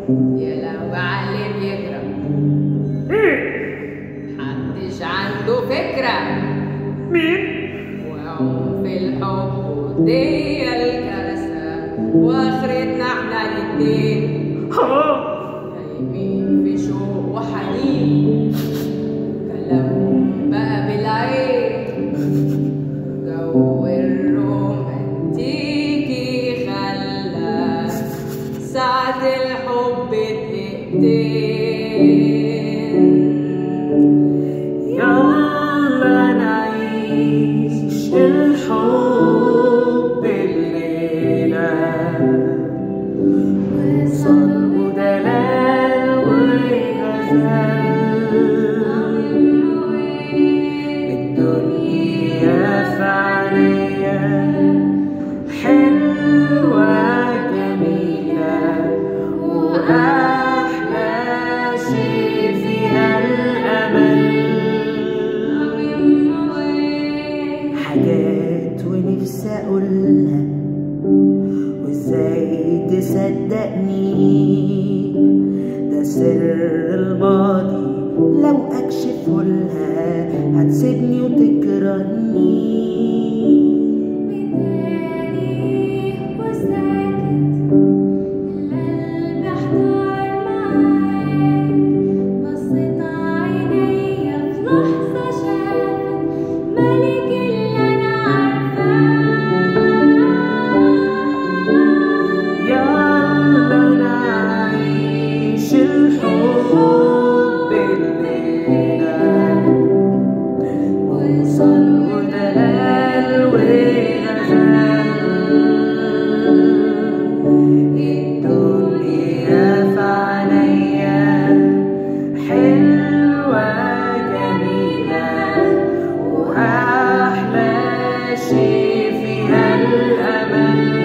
يا لهوي على اللي بيجرى محدش عنده فكرة مين؟ وعنف الحب ودي الكارثة واخرتنا احنا الاتنين ها نايمين في شوق وحنين كلامهم بقى بالعين جو الرومانتيكي خلى ساعة الحب دقيقتين يلا نعيش الحب الليلة وصل ودلال وغزال الدنيا فعليا حلوة جميلة وأحلى شي فيها الأمل حاجات ونفسي أقولها وإزاي تصدقني ده سر الماضي لو أكشفه لها هتسيبني وتكرهني يلا نعيش الحب الليلة وصل ودلال وغزال الدنيا في عينيا حلوة جميلة وأحلى شي فيها الأمل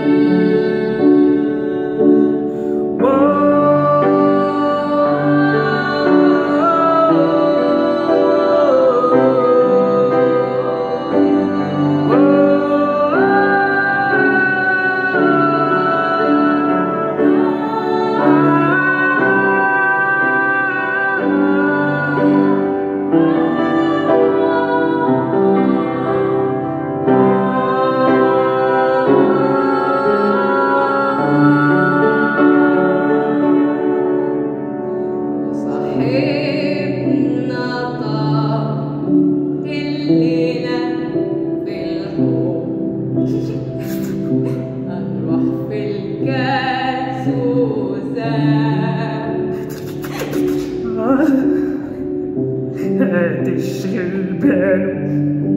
وصاحبنا طاب الليلة في الحب هنروح في الكاس وزاد هتشغل باله